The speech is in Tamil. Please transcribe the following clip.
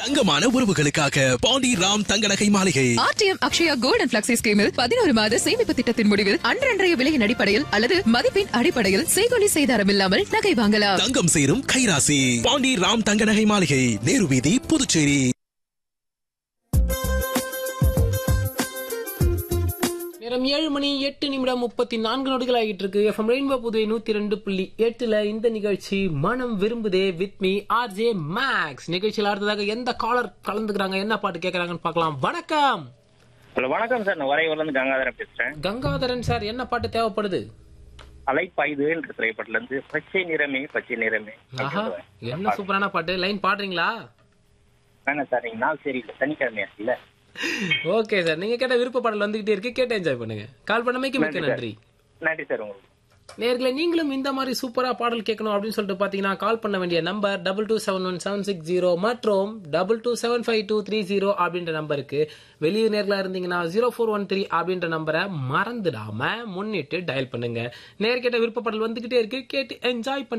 தங்கமான உறவுகளுக்காக பாண்டி ராம் தங்க நகை மாளிகை RTM Akshaya gold and flexi ஸ்கீமில் பதினோரு மாத சேமிப்பு திட்டத்தின் முடிவில் அன்றன்றைய விலையின் அடிப்படையில் அல்லது மதிப்பின் அடிப்படையில் செய்கொலி செய்தாரம் இல்லாமல் நகை வாங்கலாம் தங்கம் சேரும் கைராசி பாண்டி ராம் தங்க நகை மாளிகை நேரு வீதி புதுச்சேரி நேரம் ஏழு மணி எட்டு நிமிடம் முப்பத்தி நான்கு நொடிகள் ஆகிட்டு இருக்கு எஃப்எம் ரெயின்போ புதுவை நூத்தி ரெண்டு புள்ளி எட்டுல இந்த நிகழ்ச்சி மனம் விரும்புதே வித் மீ ஆர்ஜே மேக்ஸ் நிகழ்ச்சியில் அடுத்ததாக எந்த காலர் கலந்துக்கிறாங்க என்ன பாட்டு கேட்கறாங்கன்னு பார்க்கலாம் வணக்கம் ஹலோ வணக்கம் சார் நான் வரையூர்ல இருந்து கங்காதரன் பேசுறேன் கங்காதரன் சார் என்ன பாட்டு தேவைப்படுது அலைப்பாய்துவேல் திரைப்படத்துல இருந்து பச்சை நிறமே பச்சை நிறமே ஆஹா என்ன சூப்பரான பாட்டு லைன் பாடுறீங்களா வேணாம் சார் நீங்க நாள் சரி சனிக்கிழமையா இல்ல ஓகே சார் நீங்க கேட்ட விருப்ப பாடல் வந்துகிட்டே இருக்கு கேட்டு என்ஜாய் பண்ணுங்க கால் பண்ணமைக்கு மிக்க நன்றி நன்றி சார் உங்களுக்கு நேர்களை நீங்களும் இந்த மாதிரி சூப்பரா பாடல் கேட்கணும் அப்படின்னு சொல்லிட்டு பாத்தீங்கன்னா கால் பண்ண வேண்டிய number double two seven one seven six zero மற்றும் double two seven five two three zero அப்படின்ற நம்பருக்கு வெளியூர் நேர்களா இருந்தீங்கன்னா ஜீரோ ஃபோர் ஒன் த்ரீ அப்படின்ற நம்பரை மறந்துடாம முன்னிட்டு டயல் பண்ணுங்க நேர் கேட்ட விருப்ப பாடல் வந்துகிட்டே இருக்கு கேட்டு என்ஜாய் பண்ணுங்க